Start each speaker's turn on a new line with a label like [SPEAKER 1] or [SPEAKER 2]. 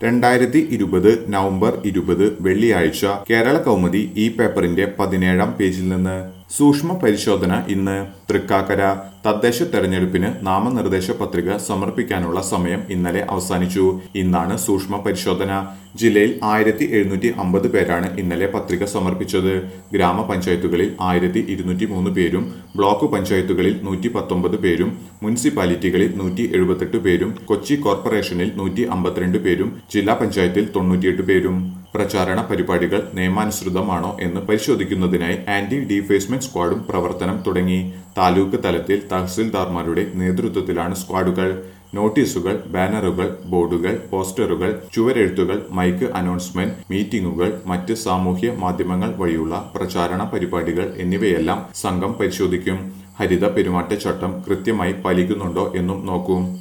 [SPEAKER 1] രണ്ടായിരത്തി ഇരുപത് നവംബർ ഇരുപത് വെള്ളിയാഴ്ച കേരള കൗമുദി ഈ പേപ്പറിന്റെ പതിനേഴാം പേജിൽ നിന്ന് സൂക്ഷ്മ പരിശോധന ഇന്ന് തൃക്കാക്കര തദ്ദേശ തെരഞ്ഞെടുപ്പിന് നാമനിർദ്ദേശ പത്രിക സമർപ്പിക്കാനുള്ള സമയം ഇന്നലെ അവസാനിച്ചു ഇന്നാണ് സൂക്ഷ്മ പരിശോധന ജില്ലയിൽ ആയിരത്തി എഴുന്നൂറ്റി അമ്പത് പേരാണ് ഇന്നലെ പത്രിക സമർപ്പിച്ചത് ഗ്രാമപഞ്ചായത്തുകളിൽ ആയിരത്തി ഇരുന്നൂറ്റി മൂന്ന് പേരും ബ്ലോക്ക് പഞ്ചായത്തുകളിൽ നൂറ്റി പത്തൊമ്പത് പേരും മുനിസിപ്പാലിറ്റികളിൽ നൂറ്റി എഴുപത്തെട്ട് പേരും കൊച്ചി കോർപ്പറേഷനിൽ നൂറ്റി അമ്പത്തിരണ്ട് പേരും ജില്ലാ പഞ്ചായത്തിൽ തൊണ്ണൂറ്റിയെട്ട് പേരും പ്രചാരണ പരിപാടികൾ നിയമാനുസൃതമാണോ എന്ന് പരിശോധിക്കുന്നതിനായി ആന്റി ഡീഫേസ്മെന്റ് സ്ക്വാഡും പ്രവർത്തനം തുടങ്ങി താലൂക്ക് തലത്തിൽ തഹസിൽദാർമാരുടെ നേതൃത്വത്തിലാണ് സ്ക്വാഡുകൾ നോട്ടീസുകൾ ബാനറുകൾ ബോർഡുകൾ പോസ്റ്ററുകൾ ചുവരെഴുത്തുകൾ മൈക്ക് അനൗൺസ്മെന്റ് മീറ്റിംഗുകൾ മറ്റ് സാമൂഹ്യ മാധ്യമങ്ങൾ വഴിയുള്ള പ്രചാരണ പരിപാടികൾ എന്നിവയെല്ലാം സംഘം പരിശോധിക്കും ഹരിത പെരുമാറ്റച്ചട്ടം കൃത്യമായി പാലിക്കുന്നുണ്ടോ എന്നും നോക്കും